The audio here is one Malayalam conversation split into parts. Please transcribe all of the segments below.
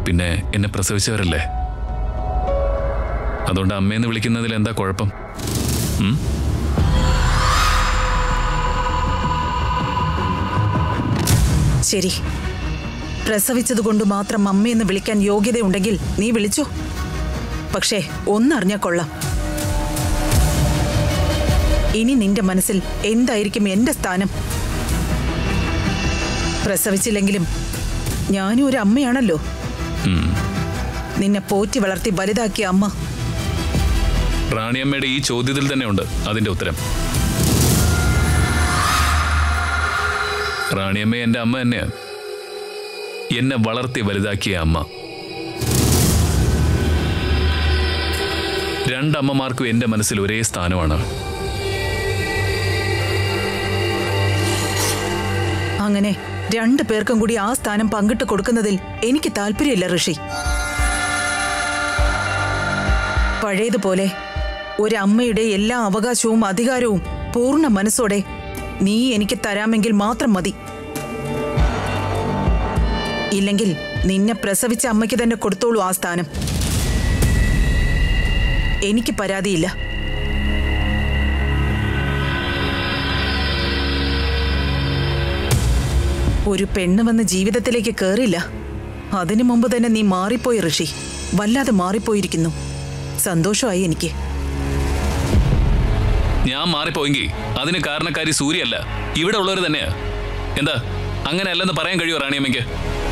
പിന്നെ എന്നെ പ്രസവിച്ചവരല്ലേ അതുകൊണ്ട് അമ്മയെന്ന് വിളിക്കുന്നതിൽ എന്താ കുഴപ്പം ഉം? ശരി പ്രസവിച്ചതുകൊണ്ട് മാത്രം അമ്മയെന്ന് വിളിക്കാൻ യോഗ്യതയുണ്ടെങ്കിൽ നീ വിളിച്ചോ പക്ഷേ ഒന്നറിഞ്ഞ കൊള്ളാം ഇനി നിന്റെ മനസ്സിൽ എന്തായിരിക്കും എന്റെ സ്ഥാനം പ്രസവിച്ചില്ലെങ്കിലും ഞാനും ഒരു അമ്മയാണല്ലോ ഉം. നിന്നെ പോറ്റി വളർത്തി വലുതാക്കിയ അമ്മ റാണിയമ്മയുടെ ഈ ചോദ്യത്തിൽ തന്നെയുണ്ട് അതിന്റെ ഉത്തരം റാണിയമ്മ എന്റെ അമ്മ തന്നെയാ എന്നെ വളർത്തി വലുതാക്കിയ അമ്മ രണ്ടമ്മമാർക്കും എന്റെ മനസ്സിൽ ഒരേ സ്ഥാനമാണ് അങ്ങനെ രണ്ടു പേർക്കും കൂടി ആ സ്ഥാനം പങ്കിട്ട് കൊടുക്കുന്നതിൽ എനിക്ക് താല്പര്യമില്ല ഋഷി പഴയതുപോലെ ഒരമ്മയുടെ എല്ലാ അവകാശവും അധികാരവും പൂർണ്ണ മനസ്സോടെ നീ എനിക്ക് തരാമെങ്കിൽ മാത്രം മതി ഇല്ലെങ്കിൽ നിന്നെ പ്രസവിച്ച അമ്മയ്ക്ക് തന്നെ കൊടുത്തോളൂ ആ സ്ഥാനം എനിക്ക് പരാതിയില്ല ഒരു പെണ്ണ് വന്ന് ജീവിതത്തിലേക്ക് കേറില്ല അതിനു മുമ്പ് തന്നെ നീ മാറിപ്പോയി ഋഷി വല്ലാതെ മാറിപ്പോയിരിക്കുന്നു സന്തോഷമായി എനിക്ക് ഞാൻ മാറിപ്പോയെങ്കിൽ അതിന് കാരണക്കാരി സൂര്യയല്ല ഇവിടെ ഉള്ളവർ തന്നെയാ എന്താ അങ്ങനെയല്ലെന്ന് പറയാൻ കഴിയുമോ റാണിയമ്മയ്ക്ക്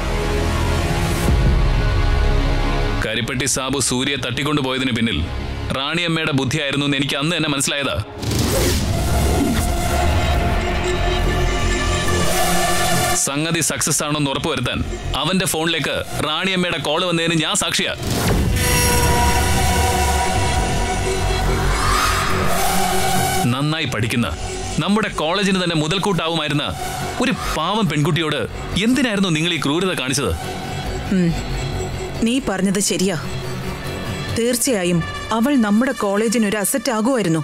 കരിപ്പെട്ടി സാബു സൂര്യയെ തട്ടിക്കൊണ്ടു പോയതിന് പിന്നിൽ റാണിയമ്മയുടെ ബുദ്ധിയായിരുന്നു എന്ന് എനിക്ക് അന്ന് തന്നെ മനസ്സിലായതാ സംഗതി സക്സസ് ആണെന്ന് ഉറപ്പുവരുത്താൻ അവന്റെ ഫോണിലേക്ക് റാണിയമ്മയുടെ കോള് വന്നതിന് ഞാൻ സാക്ഷിയാ നന്നായി പഠിക്കുന്ന നമ്മുടെ കോളേജിന് തന്നെ മുതൽക്കൂട്ടാവുമായിരുന്ന ഒരു പാവം പെൺകുട്ടിയോട് എന്തിനായിരുന്നു നിങ്ങൾ ഈ ക്രൂരത കാണിച്ചത് നീ പറഞ്ഞത് ശരിയാ തീർച്ചയായും അവൾ നമ്മുടെ കോളേജിന് ഒരു അസറ്റ് ആകുമായിരുന്നു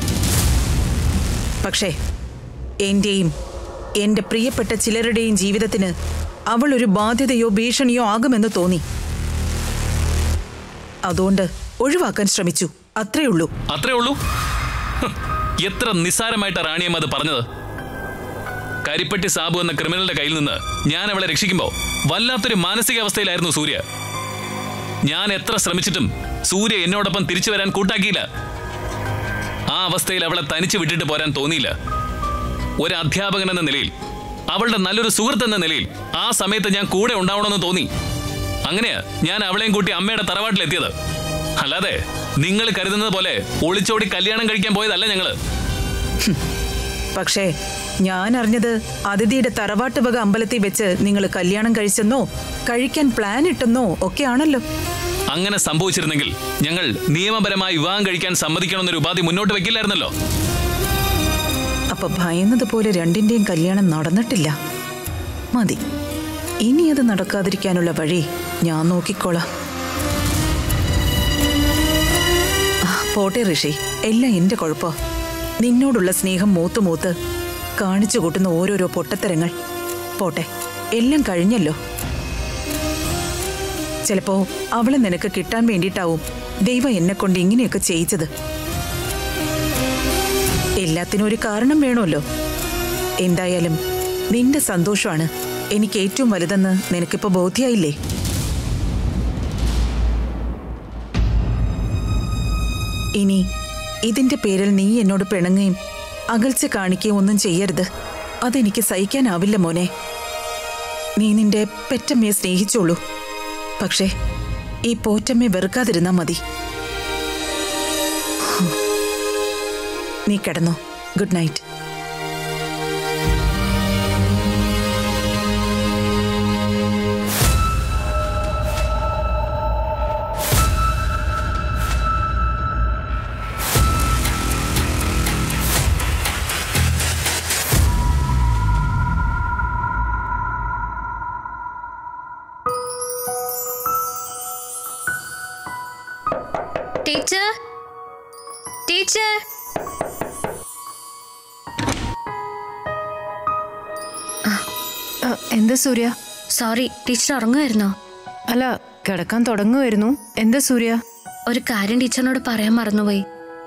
പക്ഷേ എന്റെയും എന്റെ പ്രിയപ്പെട്ട ചിലരുടെയും ജീവിതത്തിന് അവൾ ഒരു ബാധ്യതയോ ഭീഷണിയോ ആകുമെന്ന് തോന്നി അതുകൊണ്ട് ഒഴിവാക്കാൻ ശ്രമിച്ചു അത്രേ ഉള്ളൂ അത്രേ ഉള്ളൂ ഹ്, എത്ര നിസ്സാരമായിട്ടാ റാണിയമ്മ അത് പറഞ്ഞത് കരിപ്പെട്ടി സാബു എന്ന ക്രിമിനലിന്റെ കയ്യിൽ നിന്ന് ഞാൻ അവളെ രക്ഷിക്കുമ്പോ വല്ലാത്തൊരു മാനസികാവസ്ഥയിലായിരുന്നു സൂര്യ ഞാൻ എത്ര ശ്രമിച്ചിട്ടും സൂര്യ എന്നോടൊപ്പം തിരിച്ചു വരാൻ കൂട്ടാക്കിയില്ല ആ അവസ്ഥയിൽ അവളെ തനിച്ച് വിട്ടിട്ട് പോരാൻ തോന്നിയില്ല ഒരു അധ്യാപകൻ എന്ന നിലയിൽ അവളുടെ നല്ലൊരു സുഹൃത്ത് എന്ന നിലയിൽ ആ സമയത്ത് ഞാൻ കൂടെ ഉണ്ടാവണമെന്ന് തോന്നി അങ്ങനെയാ ഞാൻ അവളെയും കൂട്ടി അമ്മയുടെ തറവാട്ടിലെത്തിയത് അല്ലാതെ നിങ്ങൾ കരുതുന്നത് പോലെ ഒളിച്ചോടി കല്യാണം കഴിക്കാൻ പോയതല്ല ഞങ്ങള് പക്ഷേ ഞാൻ അറിഞ്ഞത് അതിഥിയുടെ തറവാട്ട് വക അമ്പലത്തിൽ വെച്ച് നിങ്ങൾ കല്യാണം കഴിച്ചെന്നോ കഴിക്കാൻ പ്ലാൻ ഇട്ടെന്നോ ഒക്കെയാണല്ലോ അങ്ങനെ സംഭവിച്ചിരുന്നെങ്കിൽ ഞങ്ങൾ നിയമപരമായി വിവാഹം കഴിക്കാൻ സമ്മതിക്കണമെന്നൊരു ഉപാധി മുന്നോട്ട് വെക്കില്ലായിരുന്നല്ലോ അപ്പൊ ഭയന്നതുപോലെ രണ്ടിന്റെയും കല്യാണം നടന്നിട്ടില്ല മതി ഇനി അത് നടക്കാതിരിക്കാനുള്ള വഴി ഞാൻ നോക്കിക്കോളാം ആ, പോട്ടെ ഋഷി എല്ലാം എന്റെ കുഴപ്പോ നിന്നോടുള്ള സ്നേഹം മൂത്ത് മൂത്ത് കാണിച്ചു കൂട്ടുന്ന ഓരോരോ പൊട്ടത്തരങ്ങൾ പോട്ടെ എല്ലാം കഴിഞ്ഞല്ലോ ചിലപ്പോ അവളെ നിനക്ക് കിട്ടാൻ വേണ്ടിയിട്ടാവും ദൈവം എന്നെ കൊണ്ട് ഇങ്ങനെയൊക്കെ ചെയ്യിച്ചത് എല്ലാത്തിനും ഒരു കാരണം വേണമല്ലോ എന്തായാലും നിന്റെ സന്തോഷമാണ് എനിക്ക് ഏറ്റവും വലുതെന്ന് നിനക്കിപ്പോ ബോധ്യായില്ലേ ഇനി ഇതിന്റെ പേരിൽ നീ എന്നോട് പിണങ്ങുകയും അകൽച്ച കാണിക്കുകയും ഒന്നും ചെയ്യരുത് അതെനിക്ക് സഹിക്കാനാവില്ല മോനെ നീ നിന്റെ പെറ്റമ്മയെ സ്നേഹിച്ചോളൂ പക്ഷേ ഈ പോറ്റമ്മയെ വെറുക്കാതിരുന്നാ മതി നീ കിടന്നോ ഗുഡ് നൈറ്റ് ടീച്ചർ ടീച്ചർ എന്താ സൂര്യ സോറി ടീച്ചർ ഉറങ്ങുമായിരുന്നോ അല്ല കിടക്കാൻ തുടങ്ങുമായിരുന്നു എന്താ സൂര്യ ഒരു കാര്യം ടീച്ചറിനോട് പറയാൻ മറന്നുപോയി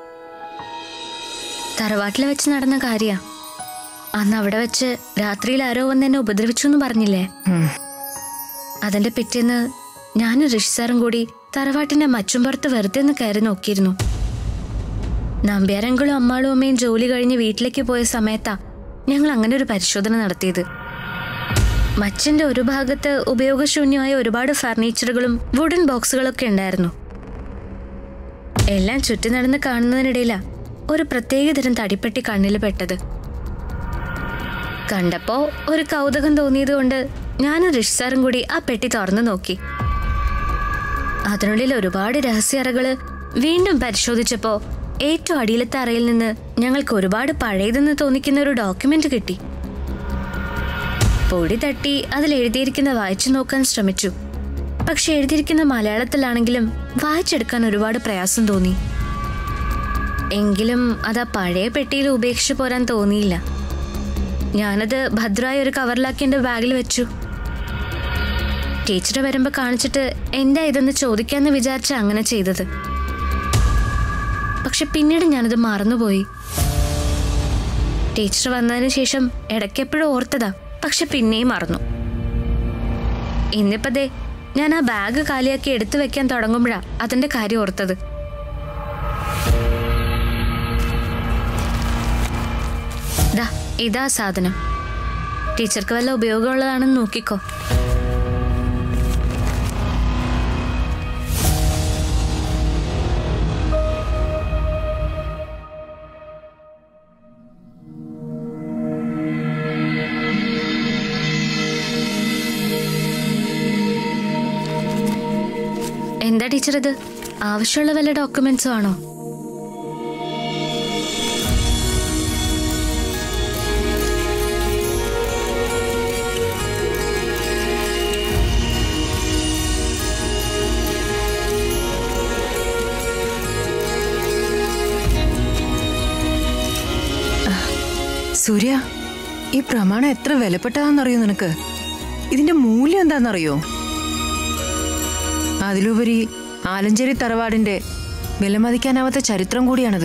തറവാട്ടിൽ വെച്ച് നടന്ന കാര്യ അന്ന് അവിടെ വെച്ച് രാത്രിയിൽ ആരോ വന്ന് എന്നെ ഉപദ്രവിച്ചു എന്ന് പറഞ്ഞില്ലേ ഉം. അതിന്റെ പിറ്റേന്ന് ഞാനും ഋഷി സാറും കൂടി തറവാട്ടിന്റെ മച്ചുംപുറത്ത് വെറുതെ ഒന്ന് കയറി നോക്കിയിരുന്നു നമ്പ്യാരങ്കളും അമ്മാളും അമ്മയും ജോലി കഴിഞ്ഞ് വീട്ടിലേക്ക് പോയ സമയത്താ ഞങ്ങൾ അങ്ങനെ ഒരു പരിശോധന നടത്തിയത് മച്ചിന്റെ ഒരു ഭാഗത്ത് ഉപയോഗശൂന്യമായ ഒരുപാട് ഫർണിച്ചറുകളും വുഡൻ ബോക്സുകളൊക്കെ ഉണ്ടായിരുന്നു എല്ലാം ചുറ്റി നടന്ന് കാണുന്നതിനിടയിലാ ഒരു പ്രത്യേകതരം തടിപ്പെട്ടി കണ്ണിൽ പെട്ടത് കണ്ടപ്പോ ഒരു കൗതുകം തോന്നിയതുകൊണ്ട് ഞാനും ഋഷി സാറും കൂടി ആ പെട്ടി തുറന്നു നോക്കി അതിനുള്ളിൽ ഒരുപാട് രഹസ്യറകള് വീണ്ടും പരിശോധിച്ചപ്പോ ഏറ്റവും അടിയിലത്തെ അറയിൽ നിന്ന് ഞങ്ങൾക്ക് ഒരുപാട് പഴയതെന്ന് തോന്നിക്കുന്ന ഒരു ഡോക്യുമെന്റ് കിട്ടി പൊടി തട്ടി അതിൽ എഴുതിയിരിക്കുന്ന വായിച്ചു നോക്കാൻ ശ്രമിച്ചു പക്ഷെ എഴുതിയിരിക്കുന്ന മലയാളത്തിലാണെങ്കിലും വായിച്ചെടുക്കാൻ ഒരുപാട് പ്രയാസം തോന്നി എങ്കിലും അത് ആ പഴയ പെട്ടിയിൽ ഉപേക്ഷിച്ചു പോരാൻ തോന്നിയില്ല ഞാനത് ഭദ്രമായി ഒരു കവറിലാക്കി എൻ്റെ ബാഗിൽ വെച്ചു ടീച്ചർ വരുമ്പോൾ കാണിച്ചിട്ട് എന്താ ഇതെന്ന് ചോദിക്കാന്ന് വിചാരിച്ച അങ്ങനെ ചെയ്തത് പക്ഷെ പിന്നീട് ഞാനത് മറന്നുപോയി ടീച്ചർ വന്നതിന് ശേഷം ഇടയ്ക്കെപ്പോഴും ഓർത്തതാ പക്ഷെ പിന്നെയും മറന്നു ഇന്നിപ്പോ ദേ ഞാൻ ആ ബാഗ് കാലിയാക്കി എടുത്തു വെക്കാൻ തുടങ്ങുമ്പോഴാ അതിന്റെ കാര്യം ഓർത്തത് ദാ ഇതാ സാധനം ടീച്ചർക്ക് വല്ല ഉപയോഗമുള്ളതാണെന്ന് നോക്കിക്കോ എന്താ ടീച്ചർ ഇത് ആവശ്യമുള്ള വല്ല ഡോക്യുമെന്റ്സും ആണോ സൂര്യ ഈ പ്രമാണം എത്ര വിലപ്പെട്ടതാണെന്നറിയോ നിനക്ക് ഇതിന്റെ മൂല്യം എന്താണെന്നറിയോ അതിലുപരി ആലഞ്ചേരി തറവാടിന്റെ വിലമതിക്കാനാവാത്ത ചരിത്രം കൂടിയാണിത്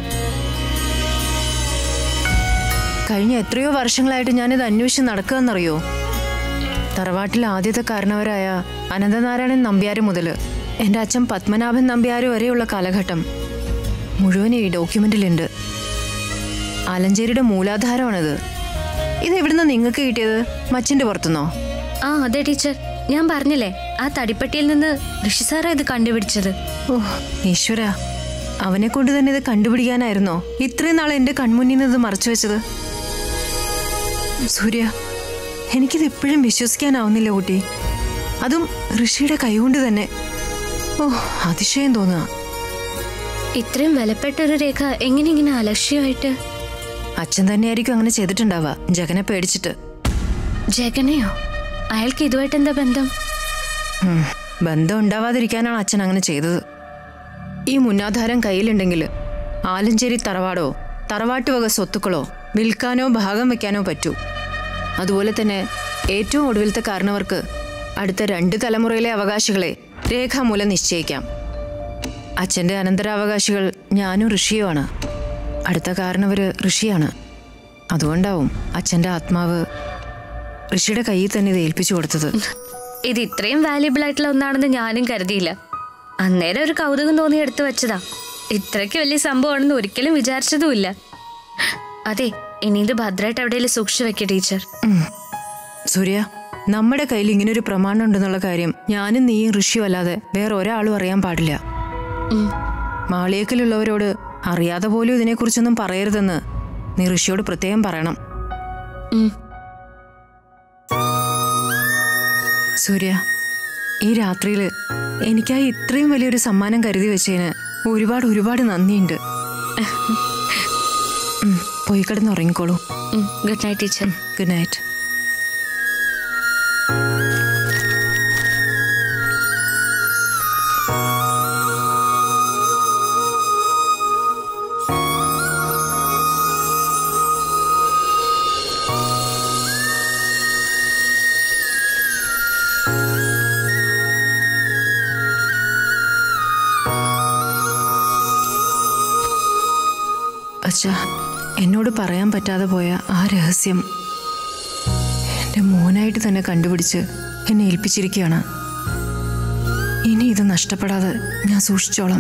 കഴിഞ്ഞ എത്രയോ വർഷങ്ങളായിട്ട് ഞാനിത് അന്വേഷിച്ച് നടക്കുകയെന്നറിയോ തറവാട്ടിൽ ആദ്യത്തെ കാരണവരായ അനന്തനാരായണൻ നമ്പ്യാര് മുതൽ എൻ്റെ അച്ഛൻ പത്മനാഭൻ നമ്പ്യാര് വരെയുള്ള കാലഘട്ടം മുഴുവൻ ഈ ഡോക്യുമെന്റിലുണ്ട് ആലഞ്ചേരിയുടെ മൂലാധാരമാണിത് ഇത് എവിടുന്ന നിങ്ങൾക്ക് കിട്ടിയത് മച്ചിന്റെ പുറത്തുനിന്നോ ആ അതെ ടീച്ചർ ഞാൻ പറഞ്ഞില്ലേ ആ തടിപ്പെട്ടിയിൽ നിന്ന് ഋഷി സാറാ ഇത് കണ്ടുപിടിച്ചത് ഓ ഈശ്വര അവനെ കൊണ്ട് തന്നെ ഇത് കണ്ടുപിടിക്കാനായിരുന്നോ ഇത്രയും നാൾ എന്റെ കൺമുന്നിൽ നിന്ന് ഇത് മറച്ചു വെച്ചത് സൂര്യ എനിക്കിത് ഇപ്പോഴും വിശ്വസിക്കാനാവുന്നില്ല കുട്ടി അതും ഋഷിയുടെ കൈകൊണ്ട് തന്നെ ഓ അതിശയം തോന്നുക ഇത്രയും വിലപ്പെട്ട ഒരു രേഖ എങ്ങനെ ഇങ്ങനെ അലക്ഷ്യമായിട്ട് അച്ഛൻ തന്നെയായിരിക്കും അങ്ങനെ ചെയ്തിട്ടുണ്ടാവുക ജഗനെ പേടിച്ചിട്ട് ജഗനെയോ അയാൾക്ക് ഇതുമായിട്ട് എന്താ ബന്ധം ഉം, ബന്ധം ഉണ്ടാവാതിരിക്കാനാണ് അച്ഛൻ അങ്ങനെ ചെയ്തത് ഈ മുന്നാധാരം കയ്യിലുണ്ടെങ്കിൽ ആലഞ്ചേരി തറവാടോ തറവാട്ട് വക സ്വത്തുക്കളോ വിൽക്കാനോ ഭാഗം വെക്കാനോ പറ്റൂ അതുപോലെ തന്നെ ഏറ്റവും ഒടുവിലത്തെ കാരണവർക്ക് അടുത്ത രണ്ട് തലമുറയിലെ അവകാശികളെ രേഖാമൂലം നിശ്ചയിക്കാം അച്ഛൻ്റെ അനന്തരാവകാശികൾ ഞാനും ഋഷിയുമാണ് അടുത്ത കാരണവര് ഋഷിയാണ് അതുകൊണ്ടാവും അച്ഛൻ്റെ ആത്മാവ് ഋഷിയുടെ കയ്യിൽ തന്നെ ഇത് ഏൽപ്പിച്ചു കൊടുത്തത് ഇത് ഇത്രയും വാല്യുബിൾ ആയിട്ടുള്ള ഒന്നാണെന്ന് ഞാനും കരുതിയില്ല അന്നേരം ഒരു കൗതുകം തോന്നി എടുത്തു വെച്ചതാ ഇത്രയ്ക്ക് വലിയ സംഭവമാണെന്ന് ഒരിക്കലും വിചാരിച്ചതുമില്ല അതെ ഇനി ഇത് ഭദ്രമായിട്ട് എവിടെയെങ്കിലും സൂക്ഷിച്ചു വെക്കുക ടീച്ചർ ഉം. സൂര്യ നമ്മുടെ കയ്യിൽ ഇങ്ങനൊരു പ്രമാണം ഉണ്ടെന്നുള്ള കാര്യം ഞാനും നീയും ഋഷിയും അല്ലാതെ വേറെ ഒരാളും അറിയാൻ പാടില്ല ഉം. മാളിയേക്കലുള്ളവരോട് അറിയാതെ പോലും ഇതിനെക്കുറിച്ചൊന്നും പറയരുതെന്ന് നീ ഋഷിയോട് പ്രത്യേകം പറയണം ഉം. സൂര്യ ഈ രാത്രിയിൽ എനിക്കായി ഇത്രയും വലിയൊരു സമ്മാനം കരുതി വെച്ചതിന് ഒരുപാട് ഒരുപാട് നന്ദിയുണ്ട് ഉം, പോയി കിടന്ന് ഉറങ്ങിക്കോളൂ ഉം. Good night teacher good night അച്ഛാ എന്നോട് പറയാൻ പറ്റാതെ പോയ ആ രഹസ്യം എൻ്റെ മോനായിട്ട് തന്നെ കണ്ടുപിടിച്ച് എന്നെ ഏൽപ്പിച്ചിരിക്കുകയാണ് ഇനി ഇത് നഷ്ടപ്പെടാതെ ഞാൻ സൂക്ഷിച്ചോളാം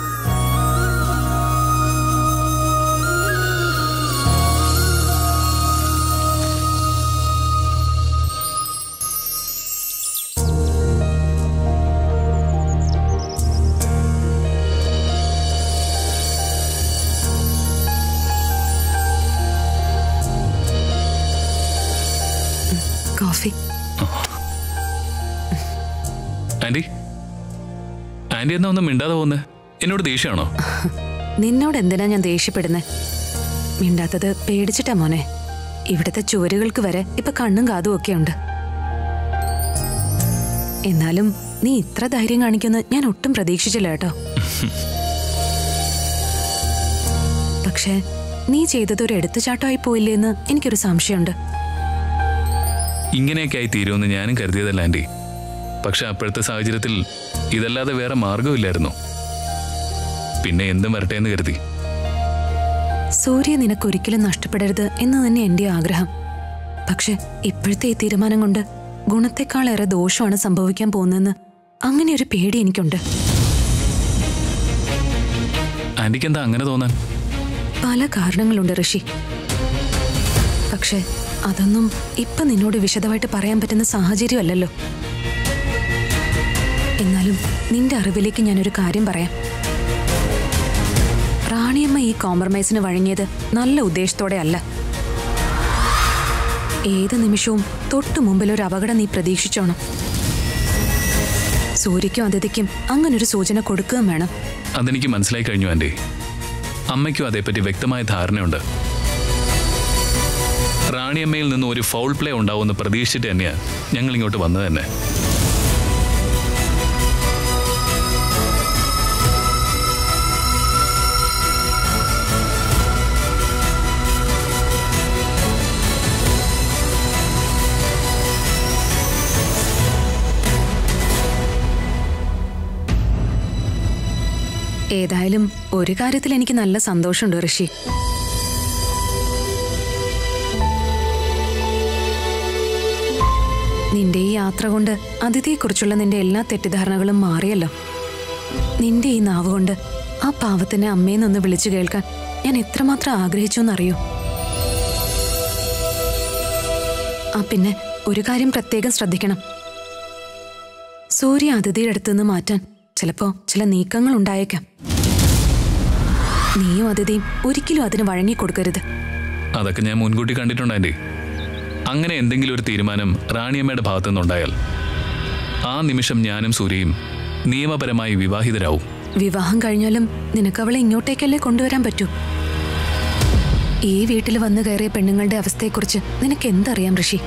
കോഫി ആന്റി ആന്റി എന്നാ ഒന്നും മിണ്ടാതെ പോകുന്നത് എന്നോട് ദേഷ്യമാണോ നിന്നോട് എന്തിനാ ഞാൻ ദേഷ്യപ്പെടുന്നേ മിണ്ടാത്തത് പേടിച്ചിട്ടാ മോനെ ഇവിടുത്തെ ചുവരുകൾക്ക് വരെ ഇപ്പൊ കണ്ണും കാതും ഒക്കെ ഉണ്ട് എന്നാലും നീ ഇത്ര ധൈര്യം കാണിക്കുമെന്ന് ഞാൻ ഒട്ടും പ്രതീക്ഷിച്ചില്ല കേട്ടോ പക്ഷേ നീ ചെയ്തത് ഒരു എടുത്തുചാട്ടമായി പോയില്ലേ എന്ന് എനിക്കൊരു സംശയമുണ്ട് ഇങ്ങനെയൊക്കെ ആയി തീരുമെന്ന് ഞാനും കരുതിയതല്ല ആന്റി പക്ഷെ അപ്പോഴത്തെ സാഹചര്യത്തിൽ ഇതല്ലാതെ വേറെ മാർഗമില്ലായിരുന്നു പിന്നെ എന്തും വരട്ടെ എന്ന് കരുതി സൂര്യ നിനക്കൊരിക്കലും നഷ്ടപ്പെടരുത് എന്ന് തന്നെ എന്റെ ആഗ്രഹം പക്ഷെ ഇപ്പോഴത്തെ ഈ തീരുമാനം കൊണ്ട് ഗുണത്തെക്കാളേറെ ദോഷമാണ് സംഭവിക്കാൻ പോകുന്നതെന്ന് അങ്ങനെ ഒരു പേടി എനിക്കുണ്ട് ആന്റിക്ക് എന്താ അങ്ങനെ തോന്നാൻ പല കാരണങ്ങളുണ്ട് ഋഷി പക്ഷെ അതൊന്നും ഇപ്പൊ നിന്നോട് വിശദമായിട്ട് പറയാൻ പറ്റുന്ന സാഹചര്യമല്ലല്ലോ എന്നാലും നിന്റെ അറിവിലേക്ക് ഞാനൊരു കാര്യം പറയാം റാണിയമ്മ ഈ കോംപ്രമൈസിന് വഴങ്ങിയത് നല്ല ഉദ്ദേശത്തോടെ അല്ല ഏത് നിമിഷവും തൊട്ടു മുമ്പിൽ ഒരു അപകടം നീ പ്രതീക്ഷിച്ചോണം സൂര്യയ്ക്കും അതിഥിക്കും അങ്ങനൊരു സൂചന കൊടുക്കുകയും വേണം അതെനിക്ക് മനസ്സിലായി കഴിഞ്ഞു ആന്റി അമ്മയ്ക്കും അതേപ്പറ്റി വ്യക്തമായ ധാരണയുണ്ട് റാണിയമ്മയിൽ നിന്ന് ഒരു ഫൗൾ പ്ലേ ഉണ്ടാവുമെന്ന് പ്രതീക്ഷിച്ചിട്ട് തന്നെയാണ് ഞങ്ങൾ ഇങ്ങോട്ട് വന്നത് തന്നെ ഏതായാലും ഒരു കാര്യത്തിൽ എനിക്ക് നല്ല സന്തോഷമുണ്ട് ഋഷി നിന്റെ ഈ യാത്ര കൊണ്ട് അതിഥിയെക്കുറിച്ചുള്ള നിന്റെ എല്ലാ തെറ്റിദ്ധാരണകളും മാറിയല്ലോ നിന്റെ ഈ നാവ് കൊണ്ട് ആ പാവത്തിനെ അമ്മയെന്നൊന്ന് വിളിച്ചു കേൾക്കാൻ ഞാൻ എത്രമാത്രം ആഗ്രഹിച്ചു എന്നറിയോ ആ പിന്നെ ഒരു കാര്യം പ്രത്യേകം ശ്രദ്ധിക്കണം സൂര്യ അതിഥിയുടെ അടുത്ത് നിന്ന് മാറ്റാൻ ചിലപ്പോ ചില നീക്കങ്ങൾ ഉണ്ടായേക്കാം നീയും അതിഥിയും ഒരിക്കലും അതിന് വഴങ്ങിക്കൊടുക്കരുത് അതൊക്കെ ഞാൻ മുൻകൂട്ടി കണ്ടിട്ടുണ്ട് ആന്റി അങ്ങനെ എന്തെങ്കിലും ഒരു തീരുമാനം റാണിയമ്മയുടെ ഭാഗത്തു നിന്നുണ്ടായാൽ ആ നിമിഷം ഞാനും സൂര്യയും നിയമപരമായി വിവാഹിതരാവും വിവാഹം കഴിഞ്ഞാലും നിനക്ക് അവളെ ഇങ്ങോട്ടേക്കല്ലേ കൊണ്ടുവരാൻ പറ്റൂ ഈ വീട്ടിൽ വന്നു കയറിയ പെണ്ണുങ്ങളുടെ അവസ്ഥയെക്കുറിച്ച് നിനക്ക് എന്തറിയാം ഋഷി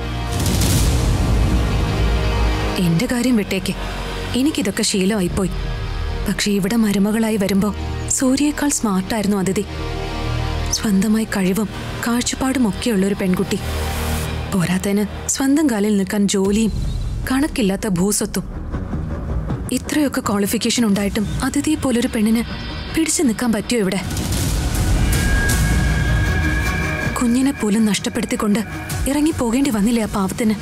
എന്റെ കാര്യം വിട്ടേക്ക് എനിക്കിതൊക്കെ ശീലമായിപ്പോയി പക്ഷെ ഇവിടെ മരുമകളായി വരുമ്പോ സൂര്യയേക്കാൾ സ്മാർട്ടായിരുന്നു അതിഥി സ്വന്തമായി കഴിവും കാഴ്ചപ്പാടും ഒക്കെയുള്ളൊരു പെൺകുട്ടി പോരാത്തതിന് സ്വന്തം കാലിൽ നിൽക്കാൻ ജോലിയും കണക്കില്ലാത്ത ഭൂസ്വത്തും ഇത്രയൊക്കെ ക്വാളിഫിക്കേഷൻ ഉണ്ടായിട്ടും അതിഥിയെ പോലൊരു പെണ്ണിന് പിടിച്ചു നിൽക്കാൻ പറ്റിയോ ഇവിടെ കുഞ്ഞിനെ പോലും നഷ്ടപ്പെടുത്തിക്കൊണ്ട് ഇറങ്ങി പോകേണ്ടി വന്നില്ലേ ആ പാവത്തിന്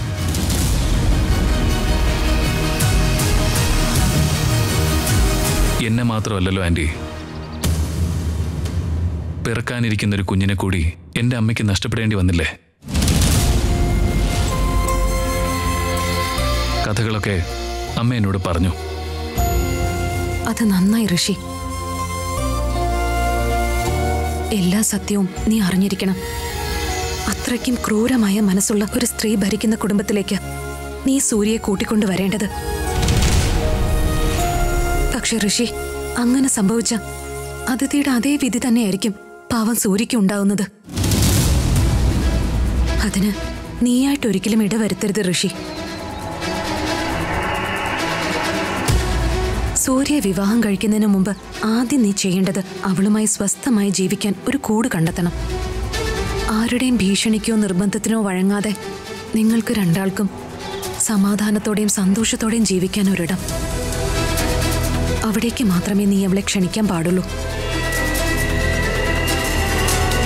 എന്നെ മാത്രമല്ലല്ലോ ആന്റി പിറക്കാനിരിക്കുന്ന ഒരു കുഞ്ഞിനെ കൂടി എൻ്റെ അമ്മയ്ക്ക് നഷ്ടപ്പെടേണ്ടി വന്നില്ലേ കഥകളൊക്കെ അമ്മ എന്നോട് പറഞ്ഞു അത് നന്നായി ഋഷി എല്ലാ സത്യവും നീ അറിഞ്ഞിരിക്കണം അത്രയ്ക്കും ക്രൂരമായ മനസ്സുള്ള ഒരു സ്ത്രീ ഭരിക്കുന്ന കുടുംബത്തിലേക്ക് നീ സൂര്യയെ കൂട്ടിക്കൊണ്ടു വരേണ്ടത് പക്ഷെ ഋഷി അങ്ങനെ സംഭവിച്ച അതിഥിയുടെ അതേ വിധി തന്നെയായിരിക്കും പാവം സൂര്യയ്ക്ക് ഉണ്ടാവുന്നത് അതിന് നീയായിട്ട് ഒരിക്കലും ഇടവരുത്തരുത് ഋഷി സൂര്യ വിവാഹം കഴിക്കുന്നതിന് മുമ്പ് ആദ്യം നീ ചെയ്യേണ്ടത് അവളുമായി സ്വസ്ഥമായി ജീവിക്കാൻ ഒരു കൂട് കണ്ടെത്തണം ആരുടെയും ഭീഷണിക്കോ നിർബന്ധത്തിനോ വഴങ്ങാതെ നിങ്ങൾക്ക് രണ്ടാൾക്കും സമാധാനത്തോടെയും സന്തോഷത്തോടെയും ജീവിക്കാൻ ഒരിടം അവിടേക്ക് മാത്രമേ നീ അവളെ ക്ഷണിക്കാൻ പാടുള്ളൂ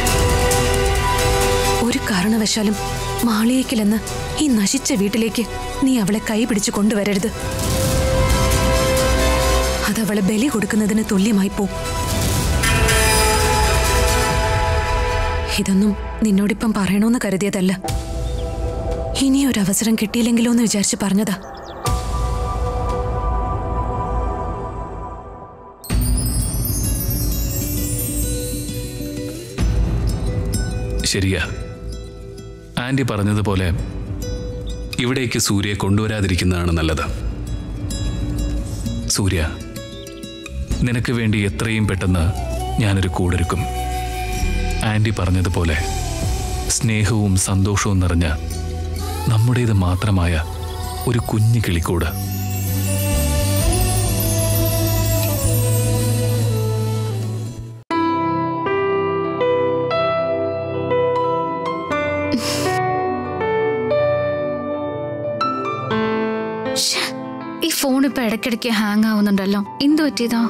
കാരണവശാലും മാളിയേക്കിലെന്ന് ഈ നശിച്ച വീട്ടിലേക്ക് നീ അവളെ കൈ പിടിച്ചു കൊണ്ടുവരരുത് അതവളെ ബലി കൊടുക്കുന്നതിന് തുല്യമായി പോവും ഇതൊന്നും നിന്നോടിപ്പം പറയണമെന്ന് കരുതിയതല്ല ഇനിയൊരു അവസരം കിട്ടിയില്ലെങ്കിലോ എന്ന് വിചാരിച്ച് പറഞ്ഞതാ ശരിയാ ആന്റി പറഞ്ഞതുപോലെ ഇവിടേക്ക് സൂര്യയെ കൊണ്ടുവരാതിരിക്കുന്നതാണ് നല്ലത് സൂര്യ നിനക്ക് വേണ്ടി എത്രയും പെട്ടെന്ന് ഞാനൊരു കൂടൊരുക്കും ആന്റി പറഞ്ഞതുപോലെ സ്നേഹവും സന്തോഷവും നിറഞ്ഞ നമ്മുടേത് മാത്രമായ ഒരു കുഞ്ഞു കിളിക്കൂട് ശ്ശെ, ഈ ഫോൺ ഇപ്പൊ ഇടയ്ക്കിടയ്ക്ക് ഹാങ് ആവുന്നുണ്ടല്ലോ എന്തു പറ്റിയതാ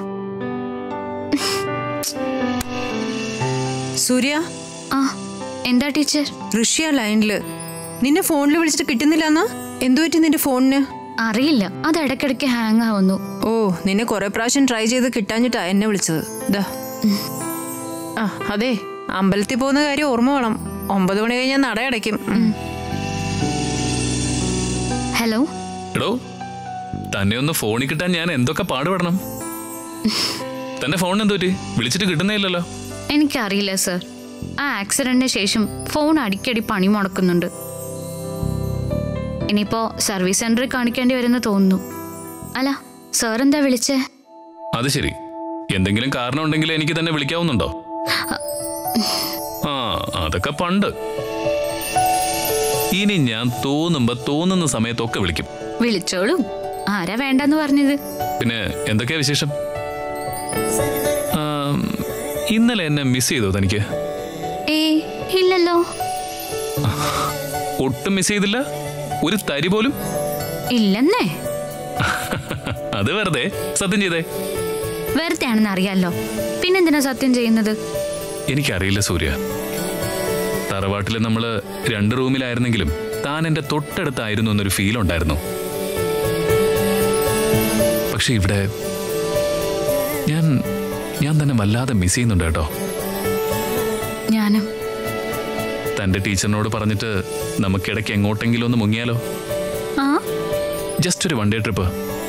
സൂര്യ ആ എന്താ ടീച്ചർ ഋഷിയ ലൈനില് നിന്നെ ഫോണിൽ വിളിച്ചിട്ട് കിട്ടുന്നില്ലെന്നാ എന്തു പറ്റി നിന്റെ ഫോണിന് അറിയില്ല അത് ഇടയ്ക്കിടയ്ക്ക് ഹാങ് ആവുന്നു ഓ നിന്നെ കുറെ പ്രാവശ്യം ട്രൈ ചെയ്ത് കിട്ടാഞ്ഞിട്ടാ എന്നെ വിളിച്ചത് ദാ ആ അതെ അമ്പലത്തിൽ പോകുന്ന കാര്യം ഓർമ്മ വേണം ഒമ്പത് മണി കഴിഞ്ഞാൽ നട അടയ്ക്കും ഉം. ഹലോ എടോ തന്നെ ഒന്ന് ഫോണിൽ കിട്ടാൻ ഞാൻ എന്തൊക്കെ പാടുപെടണം തന്റെ ഫോണിന് എന്തോ വിളിച്ചിട്ട് കിട്ടുന്നേ ഇല്ലല്ലോ എനിക്കറിയില്ല സർ ആ ആക്സിഡന്റിന് ശേഷം ഫോൺ അടിക്കടി പണി മുടക്കുന്നുണ്ട് ഇനിയിപ്പോ സർവീസ് സെന്ററിൽ കാണിക്കേണ്ടി വരുമെന്ന് തോന്നുന്നു അല്ല സാർ എന്താ വിളിച്ചേ അത് ശരി എന്തെങ്കിലും കാരണം ഉണ്ടെങ്കിൽ എനിക്ക് തന്നെ വിളിക്കാവുന്നുണ്ടോ ആ അതൊക്കെ പണ്ട് ഇനി ഞാൻ തോന്നുമ്പോ തോന്നുന്ന സമയത്തൊക്കെ വിളിക്കും വിളിച്ചോളൂ ആരാ വേണ്ടെന്ന് പറഞ്ഞത് പിന്നെ എന്തൊക്കെയാ വിശേഷം ആം, ഇന്നലെ എന്നെ മിസ് ചെയ്തോ തനിക്ക് ഏ ഇല്ലല്ലോ ഒട്ടും മിസ് ചെയ്തില്ല ഒരു തരി പോലും ഇല്ലെന്നേ അത് വെറുതെ സത്യം ചെയ്തേ വെറുതെ ആണെന്ന് അറിയാലോ പിന്നെന്തിനാ സത്യം ചെയ്യുന്നത് എനിക്കറിയില്ല സൂര്യ തറവാട്ടിൽ നമ്മൾ രണ്ട് റൂമിലായിരുന്നെങ്കിലും താൻ എൻ്റെ തൊട്ടടുത്തായിരുന്നു എന്നൊരു ഫീൽ ഉണ്ടായിരുന്നു പക്ഷെ ഇവിടെ ഞാൻ ഞാൻ തന്നെ വല്ലാതെ മിസ് ചെയ്യുന്നുണ്ട് കേട്ടോ ഞാനും തൻ്റെ ടീച്ചറിനോട് പറഞ്ഞിട്ട് നമുക്കിടയ്ക്ക് എങ്ങോട്ടെങ്കിലും ഒന്ന് മുങ്ങിയാലോ ആ ജസ്റ്റ് ഒരു വൺ ഡേ ട്രിപ്പ്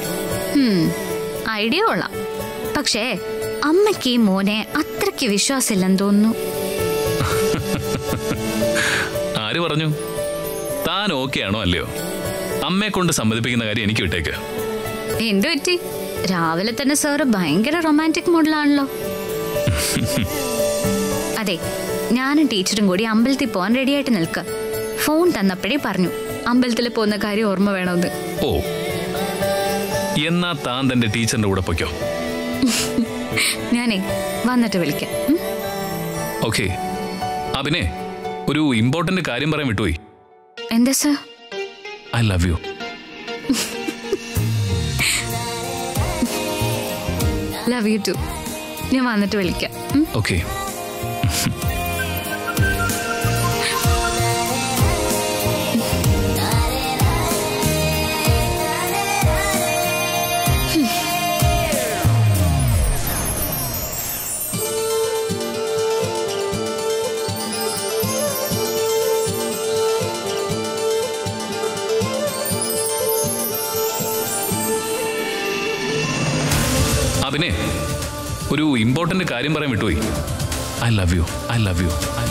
ഐഡിയ കൊള്ളാം പക്ഷേ അമ്മയ്ക്ക് ഈ മോനെ അത്രയ്ക്ക് വിശ്വാസമില്ലെന്ന് തോന്നുന്നു ആര് പറഞ്ഞു താൻ ഓക്കെ ആണോ അല്ലയോ അമ്മയെ കൊണ്ട് സമ്മതിപ്പിക്കുന്ന കാര്യം എനിക്ക് വിട്ടേക്ക് എന്തു പറ്റി രാവിലെ തന്നെ സാറ് ഭയങ്കര റൊമാൻറ്റിക് മൂഡിലാണല്ലോ അതെ ഞാനും ടീച്ചറും കൂടി അമ്പലത്തിൽ പോകാൻ റെഡിയായിട്ട് നിൽക്കുക ഫോൺ തന്നപ്പോഴേ പറഞ്ഞു അമ്പലത്തിൽ പോകുന്ന കാര്യം ഓർമ്മ വേണമെന്ന് ഓ എന്നാ താൻ തന്റെ ടീച്ചറിന്റെ കൂടെ പൊയ്ക്കോ ഞാനേ വന്നിട്ട് വിളിക്കാം ഉം? ഓക്കെ അഭിനെ ഒരു ഇമ്പോർട്ടന്റ് കാര്യം പറയാൻ വിട്ടുപോയി എന്താ sir I love you love you too ഞാൻ വന്നിട്ട് വിളിക്കാം ഉം? ഓക്കെ അഭിനെ ഒരു ഇമ്പോർട്ടന്റ് കാര്യം പറയാൻ വിട്ടുപോയി I love you I love you I